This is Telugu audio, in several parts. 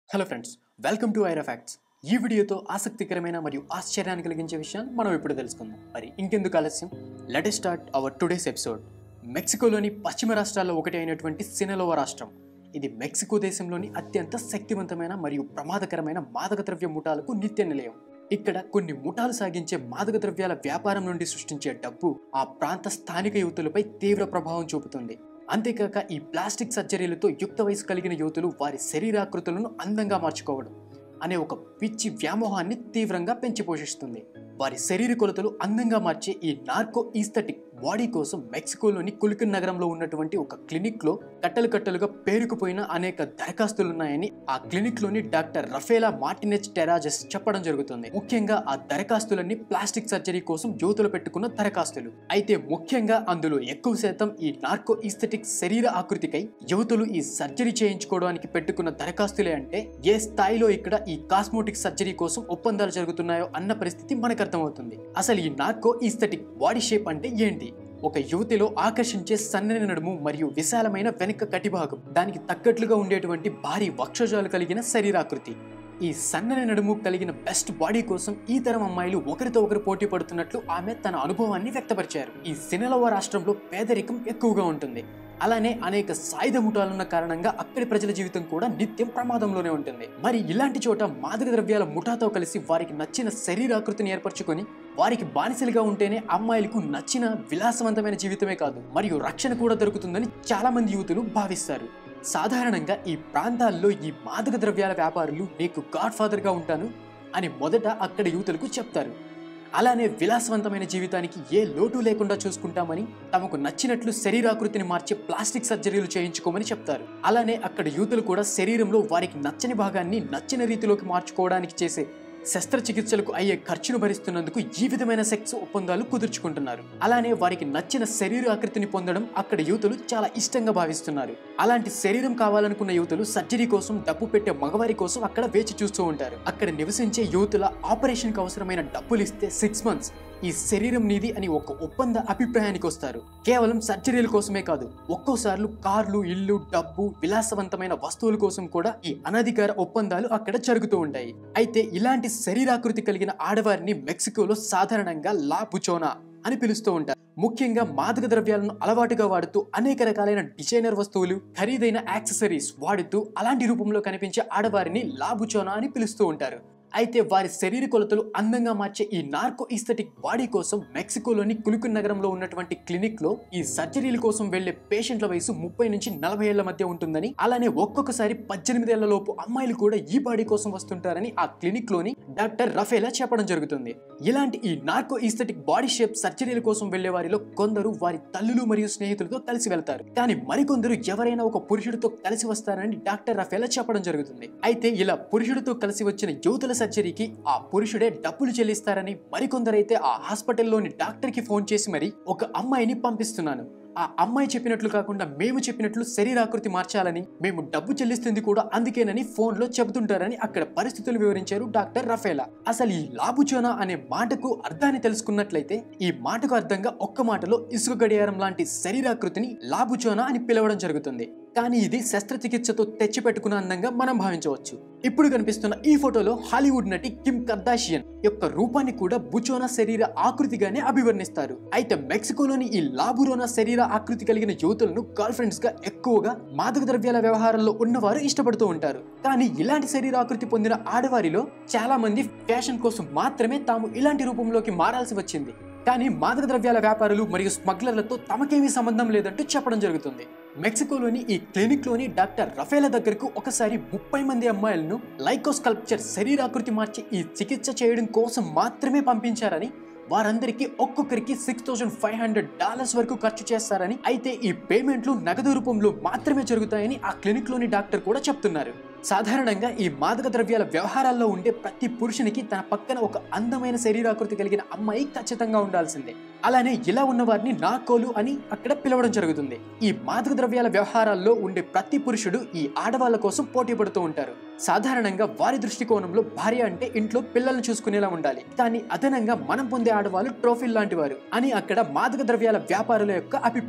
hello friends welcome to Aira facts ఈ వీడియోతో ఆసక్తికరమైన మరియు ఆశ్చర్యాన్ని కలిగించే విషయాన్ని మనం ఇప్పుడు తెలుసుకుందాం మరి ఇంకెందుకు ఆలస్యం let start our today's episode మెక్సికోలోని పశ్చిమ రాష్ట్రాల్లో ఒకటి అయినటువంటి సినలోవా రాష్ట్రం ఇది మెక్సికో దేశంలోని అత్యంత శక్తివంతమైన మరియు ప్రమాదకరమైన మాదక ద్రవ్య ముఠాలకు నిత్య నిలయం ఇక్కడ కొన్ని ముఠాలు సాగించే మాదక ద్రవ్యాల వ్యాపారం నుండి సృష్టించే డబ్బు ఆ ప్రాంత స్థానిక యువతులపై తీవ్ర ప్రభావం చూపుతుంది అంతేకాక ఈ ప్లాస్టిక్ సర్జరీలతో యుక్త వయసు కలిగిన యువతులు వారి శరీరాకృతులను అందంగా మార్చుకోవడం అనే ఒక పిచ్చి వ్యామోహాన్ని తీవ్రంగా పెంచి పోషిస్తుంది వారి శరీర కొలతలు అందంగా మార్చే ఈ నార్కో ఈస్థెటిక్ బాడీ కోసం మెక్సికోలోని కులికన్ నగరంలో ఉన్నటువంటి ఒక క్లినిక్ లో కట్టలు కట్టలుగా పేరుకుపోయిన అనేక దరఖాస్తులున్నాయని ఆ క్లినిక్ లోని డాక్టర్ రఫేలా మార్టినెజ్ టెరాజెస్ చెప్పడం జరుగుతుంది ముఖ్యంగా ఆ దరఖాస్తులన్నీ ప్లాస్టిక్ సర్జరీ కోసం యువతులు పెట్టుకున్న దరఖాస్తులు అయితే ముఖ్యంగా అందులో ఎక్కువ శాతం ఈ నార్కో ఈస్థెటిక్ శరీర ఆకృతికై యువతులు ఈ సర్జరీ చేయించుకోవడానికి పెట్టుకున్న దరఖాస్తులే అంటే ఏ స్థాయిలో ఇక్కడ ఈ కాస్మోటిక్ సర్జరీ కోసం ఒప్పందాలు జరుగుతున్నాయో అన్న పరిస్థితి మనకు అర్థమవుతుంది అసలు ఈ నార్కో ఈస్థెటిక్ బాడీ షేప్ అంటే ఏంటి ఒక యువతిలో ఆకర్షించే సన్నని నడుము మరియు విశాలమైన వెనుక కటిభాగం దానికి తగ్గట్లుగా ఉండేటువంటి భారీ వక్షజాలు కలిగిన శరీరాకృతి ఈ సన్నని నడుము కలిగిన బెస్ట్ బాడీ కోసం ఈ తరం అమ్మాయిలు ఒకరితో ఒకరు పోటీ పడుతున్నట్లు ఆమె తన అనుభవాన్ని వ్యక్తపరిచారు ఈ సినలవ రాష్ట్రంలో పేదరికం ఎక్కువగా ఉంటుంది అలానే అనేక సాయుధ ముఠాలున్న కారణంగా అక్కడి ప్రజల జీవితం కూడా నిత్యం ప్రమాదంలోనే ఉంటుంది మరి ఇలాంటి చోట మాదక ద్రవ్యాల ముఠాతో కలిసి వారికి నచ్చిన శరీరాకృతిని ఏర్పరచుకొని వారికి బానిసలుగా ఉంటేనే అమ్మాయిలకు నచ్చిన విలాసవంతమైన జీవితమే కాదు మరియు రక్షణ కూడా దొరుకుతుందని చాలా మంది యువతులు భావిస్తారు సాధారణంగా ఈ ప్రాంతాల్లో ఈ మాదక ద్రవ్యాల వ్యాపారులు నీకు గాడ్ ఫాదర్గా ఉంటాను అని మొదట అక్కడ యువతులకు చెప్తారు అలానే విలాసవంతమైన జీవితానికి ఏ లోటు లేకుండా చూసుకుంటామని తమకు నచ్చినట్లు శరీరాకృతిని మార్చే ప్లాస్టిక్ సర్జరీలు చేయించుకోమని చెప్తారు అలానే అక్కడ యూతులు కూడా శరీరంలో వారికి నచ్చని భాగాన్ని నచ్చిన రీతిలోకి మార్చుకోవడానికి చేసే శస్త్రచికిత్సలకు అయ్యే ఖర్చును భరిస్తున్నందుకు ఈ విధమైన సెక్స్ ఒప్పందాలు కుదుర్చుకుంటున్నారు అలానే వారికి నచ్చిన శరీర ఆకృతిని పొందడం అక్కడ యువతులు చాలా ఇష్టంగా భావిస్తున్నారు అలాంటి శరీరం కావాలనుకున్న యువతులు సర్జరీ కోసం డబ్బు పెట్టే మగవారి కోసం అక్కడ వేచి చూస్తూ ఉంటారు అక్కడ నివసించే యువతుల ఆపరేషన్ కి అవసరమైన డబ్బులు ఇస్తే సిక్స్ మంత్స్ ఈ శరీరం నీది అని ఒక ఒప్పంద అభిప్రాయానికి వస్తారు కేవలం సర్జరీల కోసమే కాదు ఒక్కోసార్లు కార్లు ఇల్లు డబ్బు విలాసవంతమైన వస్తువుల కోసం కూడా ఈ అనధికార ఒప్పందాలు అక్కడ జరుగుతూ ఉంటాయి అయితే ఇలాంటి శరీరాకృతి కలిగిన ఆడవారిని మెక్సికోలో సాధారణంగా లా బుచోనా అని పిలుస్తూ ఉంటారు ముఖ్యంగా మాదక ద్రవ్యాలను అలవాటుగా వాడుతూ అనేక రకాలైన డిజైనర్ వస్తువులు ఖరీదైన యాక్సెసరీస్ వాడుతూ అలాంటి రూపంలో కనిపించే ఆడవారిని లాబుచోనా అని పిలుస్తూ ఉంటారు అయితే వారి శరీర కొలతలు అందంగా మార్చే ఈ నార్కో ఈస్థెటిక్ బాడీ కోసం మెక్సికోలోని కులుకున్ నగరంలో ఉన్నటువంటి క్లినిక్ లో ఈ సర్జరీల కోసం వెళ్లే పేషెంట్ల వయసు ముప్పై నుంచి నలభై ఏళ్ల మధ్య ఉంటుందని అలానే ఒక్కొక్కసారి పద్దెనిమిది ఏళ్ల లోపు అమ్మాయిలు కూడా ఈ బాడీ కోసం వస్తుంటారని ఆ క్లినిక్ లోని డాక్టర్ రఫేలా చెప్పడం జరుగుతుంది ఇలాంటి ఈ నార్కో ఈస్థెటిక్ బాడీ షేప్ సర్జరీల కోసం వెళ్లే వారిలో కొందరు వారి తల్లులు మరియు స్నేహితులతో కలిసి వెళ్తారు కానీ మరికొందరు ఎవరైనా ఒక పురుషుడితో కలిసి వస్తారని డాక్టర్ రఫేలా చెప్పడం జరుగుతుంది అయితే ఇలా పురుషుడితో కలిసి వచ్చిన యువతుల సర్జరీకి ఆ పురుషుడే డబ్బులు చెల్లిస్తారని మరికొందరైతే ఆ హాస్పిటల్లోని డాక్టర్ కి ఫోన్ చేసి మరి ఒక అమ్మాయిని పంపిస్తున్నాను ఆ అమ్మాయి చెప్పినట్లు కాకుండా మేము చెప్పినట్లు శరీరాకృతి మార్చాలని మేము డబ్బు చెల్లిస్తుంది కూడా అందుకేనని ఫోన్ లో చెబుతుంటారని అక్కడ పరిస్థితులు వివరించారు డాక్టర్ రఫేలా అసలు ఈ లాబుచోనా అనే మాటకు అర్థాన్ని తెలుసుకున్నట్లయితే ఈ మాటకు అర్థంగా ఒక్క మాటలో ఇసుక గడియారం లాంటి శరీరాకృతిని లాబుచోనా అని పిలవడం జరుగుతుంది కానీ ఇది శస్త్రచికిత్సతో తెచ్చిపెట్టుకున్న అందంగా మనం భావించవచ్చు ఇప్పుడు కనిపిస్తున్న ఈ ఫోటోలో హాలీవుడ్ నటి కిమ్ కర్దాషియన్ యొక్క రూపాన్ని కూడా బుచోనా శరీర ఆకృతిగానే అభివర్ణిస్తారు అయితే మెక్సికోలోని ఈ లాబురోనా శరీర ఆకృతి కలిగిన యువతులను గర్ల్ ఫ్రెండ్స్ గా ఎక్కువగా మాదక ద్రవ్యాల వ్యవహారంలో ఉన్నవారు ఇష్టపడుతూ ఉంటారు కానీ ఇలాంటి శరీరాకృతి పొందిన ఆడవారిలో చాలా మంది ఫ్యాషన్ కోసం మాత్రమే తాము ఇలాంటి రూపంలోకి మారాల్సి వచ్చింది కానీ మాదక ద్రవ్యాల వ్యాపారులు మరియు స్మగ్లర్లతో తమకేమీ సంబంధం లేదంటూ చెప్పడం జరుగుతుంది మెక్సికోలోని ఈ క్లినిక్ లోని డాక్టర్ రఫేల దగ్గరకు ఒకసారి ముప్పై మంది అమ్మాయిలను లైకోస్కల్ప్చర్ శరీరాకృతి మార్చి ఈ చికిత్స చేయడం కోసం మాత్రమే పంపించారని వారందరికీ ఒక్కొక్కరికి six thousand five hundred dollars వరకు ఖర్చు చేస్తారని అయితే ఈ పేమెంట్లు నగదు రూపంలో మాత్రమే జరుగుతాయని ఆ క్లినిక్ లోని డాక్టర్ కూడా చెప్తున్నారు సాధారణంగా ఈ మాదక ద్రవ్యాల వ్యవహారాల్లో ఉండే ప్రతి పురుషునికి తన పక్కన ఒక అందమైన శరీరాకృతి కలిగిన అమ్మాయి ఖచ్చితంగా ఉండాల్సిందే అలానే ఇలా ఉన్న వారిని నాకోలు అని అక్కడ పిలవడం జరుగుతుంది ఈ మాదక ద్రవ్యాల వ్యవహారాల్లో ఉండే ప్రతి పురుషుడు ఈ ఆడవాళ్ళ కోసం పోటీ పడుతూ ఉంటారు సాధారణంగా వారి దృష్టికోణంలో భార్య అంటే ఇంట్లో పిల్లల్ని చూసుకునేలా ఉండాలి కానీ అదనంగా మనం పొందే ఆడవాళ్ళు ట్రోఫీల్ లాంటి వారు అని అక్కడ మాదక ద్రవ్యాల వ్యాపారుల యొక్క అభిప్రాయం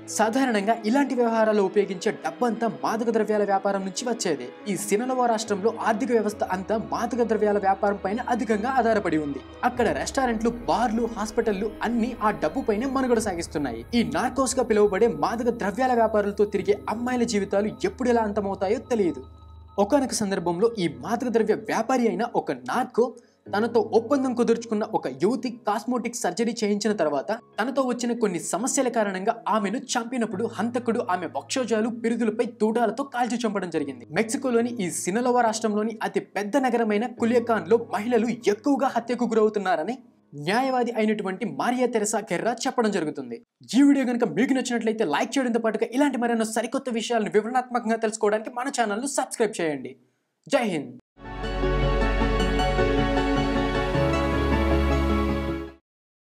సాధారణంగా ఇలాంటి వ్యవహారాల్లో ఉపయోగించే డబ్బంతా మాదక ద్రవ్యాల వ్యాపారం నుంచి వచ్చేది ఈ సినలోవా రాష్ట్రంలో ఆర్థిక వ్యవస్థ అంతా మాదక ద్రవ్యాల వ్యాపారం పైన అధికంగా ఆధారపడి ఉంది అక్కడ రెస్టారెంట్లు బార్లు హాస్పిటళ్లు అన్ని ఆ డబ్బు పైన మనుగడ సాగిస్తున్నాయి ఈ నార్కోస్ గా పిలువబడే మాదక ద్రవ్యాల వ్యాపారులతో తిరిగే అమ్మాయిల జీవితాలు ఎప్పుడు ఎలా అంతమవుతాయో తెలియదు ఒకనొక సందర్భంలో ఈ మాదక ద్రవ్య వ్యాపారి అయిన ఒక నార్కో తనతో ఒప్పందం కుదుర్చుకున్న ఒక యువతి కాస్మోటిక్ సర్జరీ చేయించిన తర్వాత తనతో వచ్చిన కొన్ని సమస్యల కారణంగా ఆమెను చంపినప్పుడు హంతకుడు ఆమె వక్షోజాలు పిరుదులపై తూటాలతో కాల్చి చంపడం జరిగింది మెక్సికోలోని ఈ సినలోవా రాష్ట్రంలోని అతి పెద్ద నగరమైన కులియకాన్ లో మహిళలు ఎక్కువగా హత్యకు గురవుతున్నారని న్యాయవాది అయినటువంటి మారియా తెరసా కెర్రా చెప్పడం జరుగుతుంది ఈ వీడియో కనుక మీకు నచ్చినట్లయితే లైక్ చేయడంతో పాటుగా ఇలాంటి మరెన్నో సరికొత్త విషయాలను వివరణాత్మకంగా తెలుసుకోవడానికి మన ఛానల్ను సబ్స్క్రైబ్ చేయండి జై హింద్